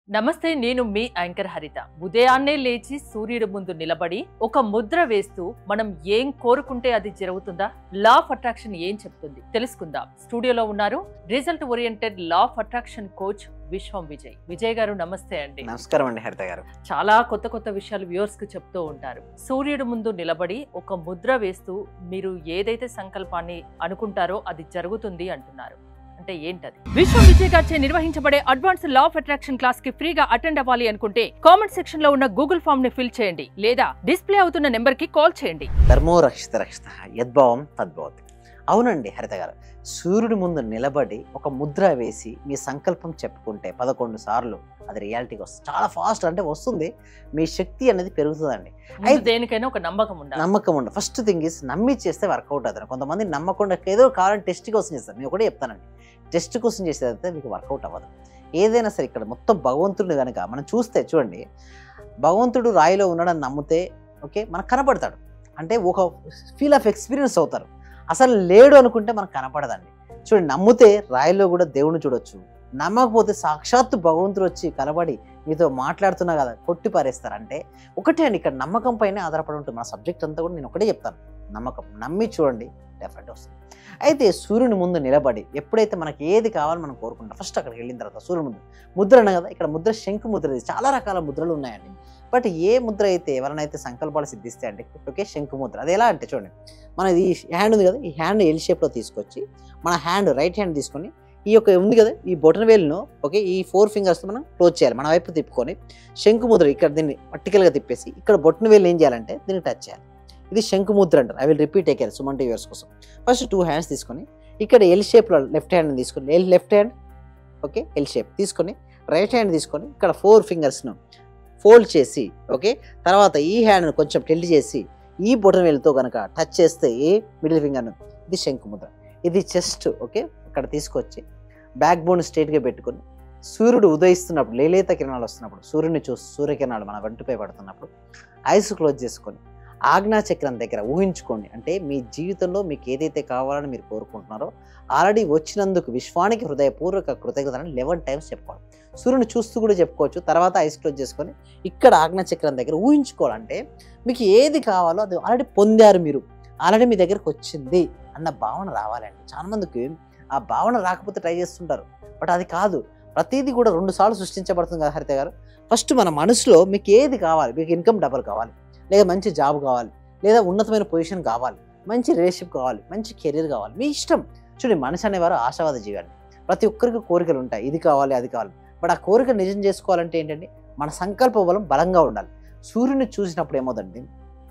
నమస్తే నేను మీ యాంకర్ హరిత ఉదయాన్నే లేచి సూర్యుడి ముందు నిలబడి ఒక ముద్ర వేస్తూ మనం ఏం కోరుకుంటే అది జరుగుతుందా లా ఆఫ్ అట్రాక్షన్ ఏం చెప్తుంది తెలుసుకుందాం స్టూడియోలో ఉన్నారు result oriented law of attraction coach Viswam Vijay Vijay గారు నమస్తే అండి నమస్కారం అండి హరిత గారు చాలా కొత్త కొత్త విషయాలు వ్యూవర్స్ కు చెప్తూ ఉంటారు సూర్యుడి ముందు నిలబడి ఒక ముద్ర వేస్తూ మీరు ఏదైతే సంకల్పాన్ని అనుకుంటారో అది జరుగుతుంది అంటున్నారు అంటే ఏంటది విశ్వం విజయ్ గారిచే నిర్వహించబడే advance law of attraction class కి ఫ్రీగా అటెండ్ అవ్వాలి అనుకుంటే కామెంట్ సెక్షన్ లో ఉన్న గూగుల్ ఫామ్ ని ఫిల్ చేయండి లేదా డిస్ప్లే అవుతున్న నెంబర్ కి కాల్ చేయండి ధర్మో రక్షిత రక్షిత యద్భావం తద్భవతి అవునండి హరిత గారు సూర్యుడి ముందు నిలబడి ఒక ముద్ర వేసి మీ సంకల్పం చెప్పుకుంటే పదకొండు సార్లు అది రియాలిటీకి వస్తుంది చాలా ఫాస్ట్ అంటే వస్తుంది మీ శక్తి అనేది పెరుగుతుందండి ముందు అయితే- దేనికైనా ఒక నమ్మకం ఉండాలి నమ్మకం ఉండదు ఫస్ట్ థింగ్ ఇస్ నమ్మి చేస్తే వర్కౌట్ అవుతుంది కొంతమంది నమ్మకుండా ఏదో కావాలని టెస్ట్ కోసం చేస్తారు నేను ఒకటే చెప్తానండి టెస్ట్ కోసం చేసేదైతే మీకు వర్కౌట్ అవ్వదు ఏదైనా సరే ఇక్కడ మొత్తం భగవంతుడిని కనుక మనం చూస్తే చూడండి భగవంతుడు రాయిలో ఉన్నాడని నమ్మితే ఓకే మనకు కనపడతాడు అంటే ఒక ఫీల్ ఆఫ్ ఎక్స్పీరియన్స్ అవుతారు అసలు లేడు అనుకుంటే మనకు కనపడదండి చూడండి నమ్మితే రాయిలో కూడా దేవుడిని చూడొచ్చు నమ్మకపోతే సాక్షాత్తు భగవంతుడు వచ్చి కనబడి మీతో మాట్లాడుతున్నా కదా కొట్టి పారేస్తారు అంటే ఒకటే అండి ఇక్కడ నమ్మకం పైనే ఆధారపడి ఉంటుంది మన సబ్జెక్ట్ అంతా కూడా నేను ఒకటే చెప్తాను నమ్మకం నమ్మి చూడండి డెఫినెట్ వస్తుంది అయితే సూర్యుని ముందు నిలబడి ఎప్పుడైతే మనకి ఏది కావాలో మనం కోరుకుంటాం ఫస్ట్ అక్కడికి వెళ్ళిన తర్వాత సూర్యుని ముందు ముద్ర అన్న కదా ఇక్కడ ముద్ర శంకు ముద్ర ఇది చాలా రకాల ముద్రలు ఉన్నాయండి బట్ ఏ ముద్ర అయితే ఎవరినైతే సంకల్పాలు సిద్ధిస్తాయి అంటే ఓకే శంకు ముద్ర అది ఎలా అంటే చూడండి మన ఈ హ్యాండ్ ఉంది కదా ఈ హ్యాండ్ ఎల్ షేప్లో తీసుకొచ్చి మన హ్యాండ్ రైట్ హ్యాండ్ తీసుకొని ఈ యొక్క ఉంది కదా ఈ బొటన వేలును ఓకే ఈ ఫోర్ ఫింగర్స్ మనం క్లోజ్ చేయాలి మన వైపు తిప్పుకొని శంకు ముద్ర ఇక్కడ దీన్ని వర్టికల్గా తిప్పేసి ఇక్కడ బొట్టన వేలు ఏం చేయాలంటే దీన్ని టచ్ చేయాలి ఇది శంకు ముద్ర అంటారు ఐ విల్ రిపీట్ అయ్యారు సుమన్ టీవర్స్ కోసం ఫస్ట్ టూ హ్యాండ్స్ తీసుకొని ఇక్కడ ఎల్ షేప్లో లెఫ్ట్ హ్యాండ్ తీసుకొని L left hand okay L shape తీసుకొని రైట్ హ్యాండ్ తీసుకొని ఇక్కడ ఫోర్ ఫింగర్స్ను ఫోల్డ్ చేసి ఓకే తర్వాత ఈ హ్యాండ్ను కొంచెం టెల్ట్ చేసి ఈ బొటన వేలుతో కనుక టచ్ చేస్తే ఏ మిడిల్ ఫింగర్ను ఇది శంకు ముద్ర ఇది చెస్ట్ ఓకే ఇక్కడ తీసుకొచ్చి బ్యాక్ బోన్ స్ట్రైట్గా పెట్టుకొని సూర్యుడు ఉదయిస్తున్నప్పుడు లేలేత కిరణాలు వస్తున్నప్పుడు సూర్యుని చూసి సూర్యకిరణాలు మన వెంటపై పడుతున్నప్పుడు ఐస్ క్లోజ్ చేసుకొని ఆజ్ఞా చక్రం దగ్గర ఊహించుకోండి అంటే మీ జీవితంలో మీకు ఏదైతే కావాలని మీరు కోరుకుంటున్నారో ఆల్రెడీ వచ్చినందుకు విశ్వానికి హృదయపూర్వక కృతజ్ఞతలను లెవెన్ టైమ్స్ చెప్పుకోవాలి సూర్యుని చూస్తూ కూడా చెప్పుకోవచ్చు తర్వాత ఐస్ క్లోజ్ చేసుకొని ఇక్కడ ఆజ్ఞా చక్రం దగ్గర ఊహించుకోవాలంటే మీకు ఏది కావాలో అది ఆల్రెడీ పొందారు మీరు ఆల్రెడీ మీ దగ్గరకు వచ్చింది అన్న భావన రావాలండి చాలా మందికి ఆ భావన రాకపోతే ట్రై చేస్తుంటారు బట్ అది కాదు ప్రతిదీ కూడా రెండు సార్లు సృష్టించబడుతుంది కదా హరిత గారు ఫస్ట్ మన మనసులో మీకు ఏది కావాలి మీకు ఇన్కమ్ డబల్ కావాలి లేదా మంచి జాబ్ కావాలి లేదా ఉన్నతమైన పొజిషన్ కావాలి మంచి రిలేషన్షిప్ కావాలి మంచి కెరీర్ కావాలి మీ ఇష్టం చూడండి మనిషి అనేవారు ఆశావాద జీవండి ప్రతి ఒక్కరికి కోరికలు ఉంటాయి ఇది కావాలి అది కావాలి బట్ ఆ కోరిక నిజం చేసుకోవాలంటే ఏంటంటే మన సంకల్ప బలం బలంగా ఉండాలి సూర్యుని చూసినప్పుడు ఏమవుతుంది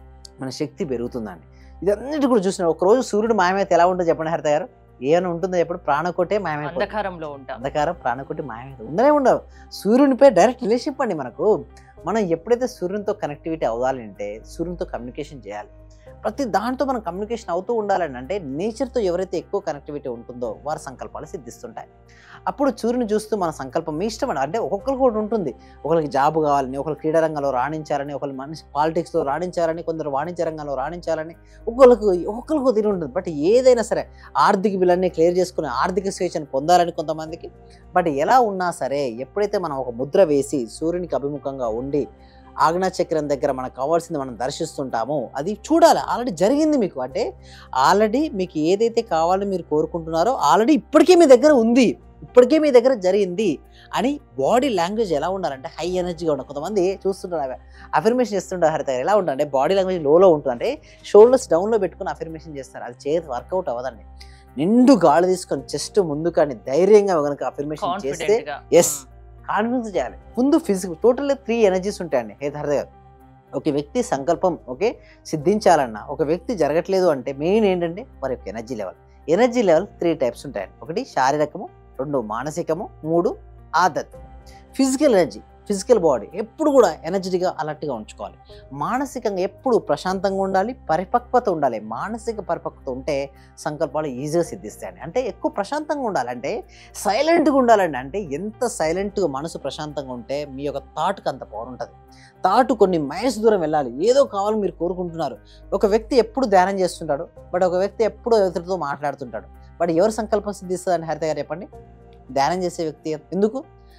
మన శక్తి పెరుగుతుందండి ఇదన్నిటి కూడా చూసిన ఒక రోజు సూర్యుడు మాయమైతే ఎలా ఉంటుందో చెప్పండి హరిత గారు ఏమైనా ఉంటుందో చెప్పండి ప్రాణకోటే మాయమైపోతుంది అంధకారంలో ఉంటాం అంధకారం ప్రాణకోటి మాయమైతే ఉండనే ఉండవు సూర్యునిపై డైరెక్ట్ రిలేషన్షిప్ అండి మనకు మనం ఎప్పుడైతే సూర్యునితో కనెక్టివిటీ అవ్వాలి అంటే సూర్యునితో కమ్యూనికేషన్ చేయాలి ప్రతి దాంతో మనం కమ్యూనికేషన్ అవుతూ ఉండాలండి అంటే నేచర్తో ఎవరైతే ఎక్కువ కనెక్టివిటీ ఉంటుందో వారి సంకల్పాలు సిద్ధిస్తుంటాయి అప్పుడు సూర్యుని చూస్తూ మన సంకల్పం మీ ఇష్టం అండి అంటే ఒక్కొక్కరికి ఒకటి ఉంటుంది ఒకరికి జాబ్ కావాలని ఒకరు క్రీడా రంగంలో రాణించాలని ఒకరు మనిషి పాలిటిక్స్లో రాణించాలని కొందరు వాణిజ్య రంగంలో రాణించాలని ఒక్కొక్కరికి ఒక్కొక్కరికి తిని ఉంటుంది బట్ ఏదైనా సరే ఆర్థిక బిల్లన్నీ క్లియర్ చేసుకుని ఆర్థిక స్వేచ్ఛను పొందాలని కొంతమందికి బట్ ఎలా ఉన్నా సరే ఎప్పుడైతే మనం ఒక ముద్ర వేసి సూర్యునికి అభిముఖంగా ఉండి ఆజ్ఞా చక్రం దగ్గర మనకు కావాల్సింది మనం దర్శిస్తుంటామో అది చూడాలి ఆల్రెడీ జరిగింది మీకు అంటే ఆల్రెడీ మీకు ఏదైతే కావాలని మీరు కోరుకుంటున్నారో ఆల్రెడీ ఇప్పటికే మీ దగ్గర ఉంది ఇప్పటికే మీ దగ్గర జరిగింది అని బాడీ లాంగ్వేజ్ ఎలా ఉండాలంటే హై ఎనర్జీగా ఉండాలి కొంతమంది చూస్తుంటారు అఫర్మేషన్ చేస్తుంటారు హరిత ఎలా ఉండాలంటే బాడీ లాంగ్వేజ్ లోలో ఉంటుంది అంటే షోల్డర్స్ డౌన్లో పెట్టుకుని అఫర్మేషన్ చేస్తారు అది చేతి వర్కౌట్ అవ్వదండి నిండు గాలి తీసుకొని చెస్ట్ ముందు కానీ ధైర్యంగా కనుక అఫర్మేషన్ చేస్తే కాన్ఫిడెంట్ గా Yes. కాన్ఫిడెన్స్ చేయాలి ముందు ఫిజికల్ టోటల్ త్రీ ఎనర్జీస్ ఉంటాయండి హే హరిత గారు ఒక వ్యక్తి సంకల్పం ఓకే సిద్ధించాలన్నా ఒక వ్యక్తి జరగట్లేదు అంటే మెయిన్ ఏంటంటే వారి యొక్క energy level energy level three types ఉంటాయండి ఒకటి శారీరకము రెండు మానసికము మూడు ఆధ్యాత్మికం ఫిజికల్ ఎనర్జీ ఫిజికల్ బాడీ ఎప్పుడు కూడా ఎనర్జెటిక్గా అలర్ట్గా ఉంచుకోవాలి మానసికంగా ఎప్పుడు ప్రశాంతంగా ఉండాలి పరిపక్వత ఉండాలి మానసిక పరిపక్వత ఉంటే సంకల్పాలు ఈజీగా సిద్ధిస్తాయండి అంటే ఎక్కువ ప్రశాంతంగా ఉండాలి అంటే సైలెంట్గా ఉండాలండి అంటే ఎంత సైలెంట్గా మనసు ప్రశాంతంగా ఉంటే మీ యొక్క థాట్కి అంత పవర్ ఉంటుంది థాట్ కొన్ని మైల్స్ దూరం వెళ్ళాలి ఏదో కావాలని మీరు కోరుకుంటున్నారు ఒక వ్యక్తి ఎప్పుడు ధ్యానం చేస్తుంటాడు బట్ ఒక వ్యక్తి ఎప్పుడు ఇతరులతో మాట్లాడుతుంటాడు బట్ ఎవరు సంకల్పం సిద్ధిస్తుందని హరిత గారు చెప్పండి ధ్యానం చేసే వ్యక్తి ఎందుకు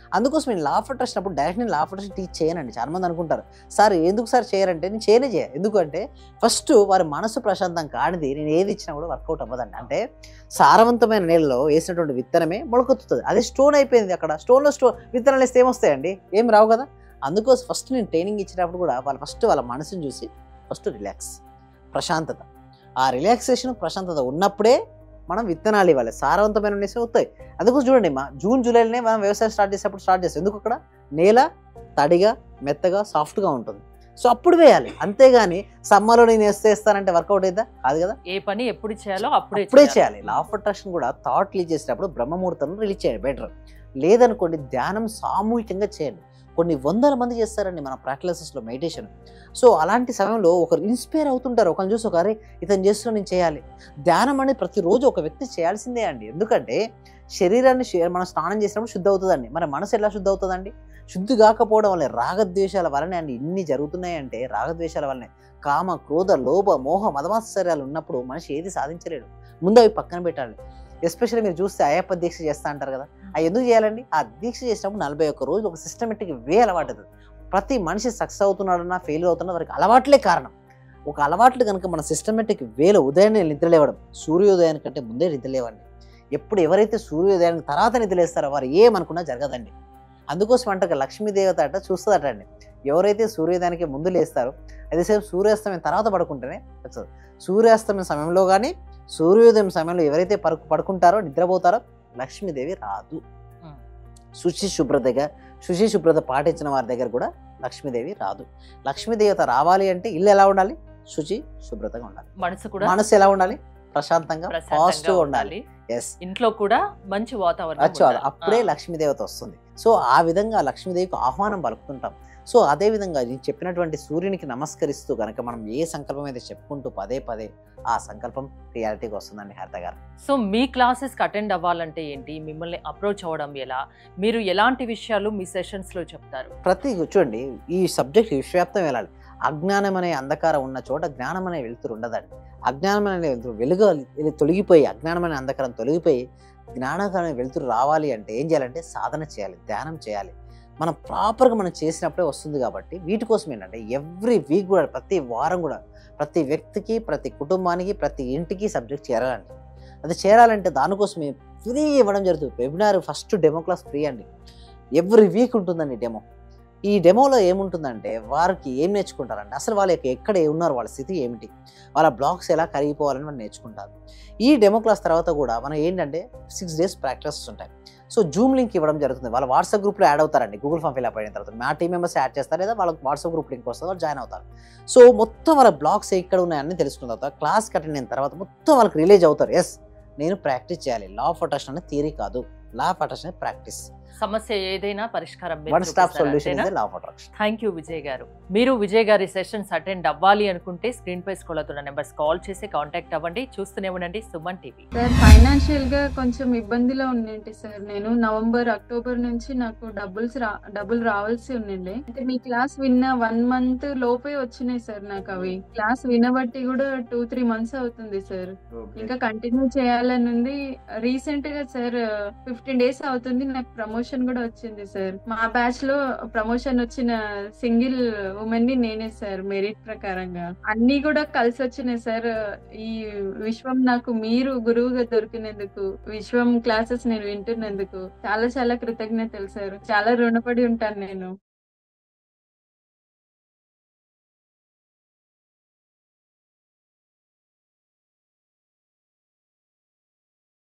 అందుకోసం నేను లా ఆఫ్ అట్రాక్షన్ అప్పుడు డైరెక్ట్ నేను లా ఆఫ్ అట్రాక్షన్ టీచ్ చేయనండి చాలా మంది అనుకుంటారు సార్ ఎందుకు సార్ చేయరంటే నేను చేయనే చేయ ఎందుకంటే ఫస్ట్ వారి మనసు ప్రశాంతం కానిది నేను ఏది ఇచ్చినా కూడా వర్కౌట్ అవ్వదండి అంటే సారవంతమైన నేలలో వేసినటువంటి విత్తనమే మొలకెత్తుతుంది అది స్టోన్ అయిపోయింది అక్కడ స్టోన్లో స్టో విత్తనాలు వేస్తే ఏమొస్తాయండి ఏం రావు కదా అందుకోసం ఫస్ట్ నేను ట్రైనింగ్ ఇచ్చినప్పుడు కూడా వాళ్ళు ఫస్ట్ వాళ్ళ మనసుని చూసి ఫస్ట్ రిలాక్స్ ప్రశాంతత ఆ రిలాక్సేషన్ ప్రశాంతత ఉన్నప్పుడే మనం విత్తనాలు ఇవ్వాలి సారవంతమైన ఉండేసి వస్తాయి అందుకోసం చూడండి మా జూన్ జూలైలోనే మనం వ్యవసాయం స్టార్ట్ చేసేటప్పుడు స్టార్ట్ చేస్తాం ఎందుకు అక్కడ నేల తడిగా మెత్తగా సాఫ్ట్గా ఉంటుంది సో అప్పుడు వేయాలి అంతేగాని సమ్మర్లో నేను వేస్తే వేస్తానంటే వర్కౌట్ అవుతుందా కాదు కదా ఏ పని ఎప్పుడు చేయాలో అప్పుడే అప్పుడే చేయాలి లా ఆఫ్ అట్రాక్షన్ కూడా థాట్ రిలీజ్ చేసేటప్పుడు బ్రహ్మముహూర్తం రిలీజ్ చేయండి బెటర్ లేదనుకోండి ధ్యానం సామూహికంగా చేయండి కొన్ని వందల మంది చేస్తారండి మన ప్రాక్టీసెస్లో మెడిటేషన్ సో అలాంటి సమయంలో ఒకరు ఇన్స్పైర్ అవుతుంటారు ఒకరిని చూసి ఒకరే ఇతను చేస్తున్నా నేను చేయాలి ధ్యానం అనేది ప్రతిరోజు ఒక వ్యక్తి చేయాల్సిందే అండి ఎందుకంటే శరీరాన్ని శే- మనం స్నానం చేసినప్పుడు శుద్ధి అవుతుందండి మన మనసు ఎలా శుద్ధి అవుతుందండి శుద్ధి కాకపోవడం వల్ల రాగద్వేషాల వలనే అండి ఇన్ని జరుగుతున్నాయంటే రాగద్వేషాల వల్లనే కామ క్రోధ లోభ మోహ మదమాశ్చర్యాలు ఉన్నప్పుడు మనిషి ఏది సాధించలేడు ముందు అవి పక్కన పెట్టాలి ఎస్పెషల్లీ మీరు చూస్తే అయ్యప్ప దీక్ష చేస్తా అంటారు కదా అవి ఎందుకు చేయాలండి ఆ దీక్ష చేసినప్పుడు నలభై ఒక్క రోజులు ఒక సిస్టమేటిక్ వే అలవాటు అవుతుంది ప్రతి మనిషి సక్సెస్ అవుతున్నాడన్నా ఫెయిల్ అవుతున్నా వారికి అలవాట్లే కారణం ఒక అలవాట్లు కనుక మన సిస్టమేటిక్ వేలో ఉదయాన్నే నిద్రలేవడం సూర్యోదయానికి కంటే ముందే నిద్రలేవండి ఎప్పుడు ఎవరైతే సూర్యోదయానికి తర్వాత నిద్రలేస్తారో వారు ఏమనుకున్నా జరగదండి అందుకోసం అంటారు లక్ష్మీదేవత అట చూస్తుందట అండి ఎవరైతే సూర్యోదయానికి ముందు లేస్తారో అదేసేపు సూర్యాస్తమయం తర్వాత పడుకుంటేనే సక్సెస్ సూర్యాస్తమయం సమయంలో కానీ సూర్యోదయం సమయంలో ఎవరైతే పడుకు పడుకుంటారో నిద్రపోతారో లక్ష్మీదేవి రాదు ఉమ్. శుచి శుభ్రతగా శుచి శుభ్రత పాటించిన వారి దగ్గర కూడా లక్ష్మీదేవి రాదు లక్ష్మీదేవత రావాలి అంటే ఇల్లు ఎలా ఉండాలి శుచి శుభ్రతగా ఉండాలి మనసు కూడా మనసు ఎలా ఉండాలి ప్రశాంతంగా ప్రశాంతంగా పాజిటివ్ ఉండాలి ఉండాలి ఎస్ ఇంట్లో కూడా మంచి వాతావరణం అచ్చు ఉండాలి. అప్పుడే ఆ. లక్ష్మీదేవత వస్తుంది సో ఆ విధంగా లక్ష్మీదేవికి ఆహ్వానం పలుకుతుంటాం సో అదే విధంగా ఈ చెప్పినటువంటి సూర్యునికి నమస్కరిస్తూ కనుక మనం ఏ సంకల్పం అయితే చెప్పుకుంటూ పదే పదే ఆ సంకల్పం రియాలిటీకి వస్తుందండి హరిత గారు సో మీ క్లాసెస్కి అటెండ్ అవ్వాలంటే ఏంటి మిమ్మల్ని అప్రోచ్ అవ్వడం ఎలా మీరు ఎలాంటి విషయాలు మీ సెషన్స్ లో చెప్తారు ప్రతి చూడండి ఈ సబ్జెక్ట్ విశ్వవ్యాప్తం వెళ్ళాలి అజ్ఞానం అనే అంధకారం ఉన్న చోట జ్ఞానం అనే వెలుతురు ఉండదండి అజ్ఞానం అనే వెలుతురు వెలుగు ఇది తొలగిపోయి అజ్ఞానం అనే అంధకారం తొలగిపోయి జ్ఞానం అనే వెలుతురు రావాలి అంటే ఏం చేయాలంటే సాధన చేయాలి ధ్యానం చేయాలి మనం ప్రాపర్గా మనం చేసినప్పుడే వస్తుంది కాబట్టి వీటి కోసం ఏంటంటే ఎవ్రీ వీక్ కూడా ప్రతి వారం కూడా ప్రతి వ్యక్తికి ప్రతి కుటుంబానికి ప్రతి ఇంటికి సబ్జెక్ట్ చేరాలండి అది చేరాలంటే దానికోసమే ఫ్రీ ఇవ్వడం జరుగుతుంది webinar first demo class free అండి ఎవ్రీ వీక్ ఉంటుందండి డెమో ఈ డెమోలో ఏముంటుందంటే వారికి ఏం నేర్చుకుంటారంటే అసలు వాళ్ళ యొక్క ఎక్కడ ఉన్నారు వాళ్ళ స్థితి ఏమిటి వాళ్ళ బ్లాగ్స్ ఎలా కరిగిపోవాలని వాళ్ళు నేర్చుకుంటారు ఈ డెమో క్లాస్ తర్వాత కూడా మనం ఏంటంటే సిక్స్ డేస్ ప్రాక్టీసెస్ ఉంటాయి సో జూమ్ లింక్ ఇవ్వడం జరుగుతుంది వాళ్ళ వాట్సాప్ గ్రూప్లో యాడ్ అవుతారండి గూగుల్ ఫామ్ ఫిల్అప్ అయిన తర్వాత మా టీం మెంబర్స్ యాడ్ చేస్తారు లేదా వాళ్ళకి వాట్సాప్ గ్రూప్ లింక్ వస్తుంది వాళ్ళు జాయిన్ అవుతారు సో మొత్తం వాళ్ళ బ్లాగ్స్ ఎక్కడ ఉన్నాయని తెలుసుకున్న తర్వాత క్లాస్ అటెండ్ అయిన తర్వాత మొత్తం వాళ్ళకి రిలీజ్ అవుతారు ఎస్ నేను ప్రాక్టీస్ చేయాలి లా ఆఫ్ అట్రాక్షన్ అనేది థియరీ కాదు లా ఆఫ్ అట్రాక్షన్ ప్రాక్టీస్ సమస్య ఏదైనా పరిష్కారం one stop solution is law of attraction thank you Vijay garu మీరు విజయ్ గారి సెషన్స్ అటెండ్ అవ్వాలి అనుకుంటే స్క్రీన్ పై స్కూల్ అవుతున్న నెంబర్స్ కాల్ చేసి కాంటాక్ట్ అవ్వండి చూస్తూనే ఉండండి సుమన్ టీవీ సార్ ఫైనాన్షియల్ గా కొంచెం ఇబ్బందిలో ఉండింటి సార్ నేను నవంబర్ అక్టోబర్ నుంచి నాకు డబ్బుల్స్ రా డబ్బులు రావాల్సి ఉండిండే అంటే మీ క్లాస్ విన్న వన్ మంత్ లోపే వచ్చినాయి సార్ నాకు అవి క్లాస్ వినబట్టి కూడా టూ త్రీ మంత్స్ అవుతుంది సార్ ఇంకా కంటిన్యూ చేయాలని ఉంది రీసెంట్ గా సార్ ఫిఫ్టీన్ డేస్ అవుతుంది నాకు ప్రమోషన్ కూడా వచ్చింది సార్ మా బ్యాచ్ లో ప్రమోషన్ వచ్చిన సింగిల్ ఉమెన్ ని నేనే సార్ మెరిట్ ప్రకారంగా అన్ని కూడా కలిసి వచ్చినాయి సార్ ఈ విశ్వం నాకు మీరు గురువుగా దొరికినందుకు విశ్వం క్లాసెస్ నేను వింటున్నందుకు చాలా చాలా కృతజ్ఞతలు సార్ చాలా రుణపడి ఉంటాను నేను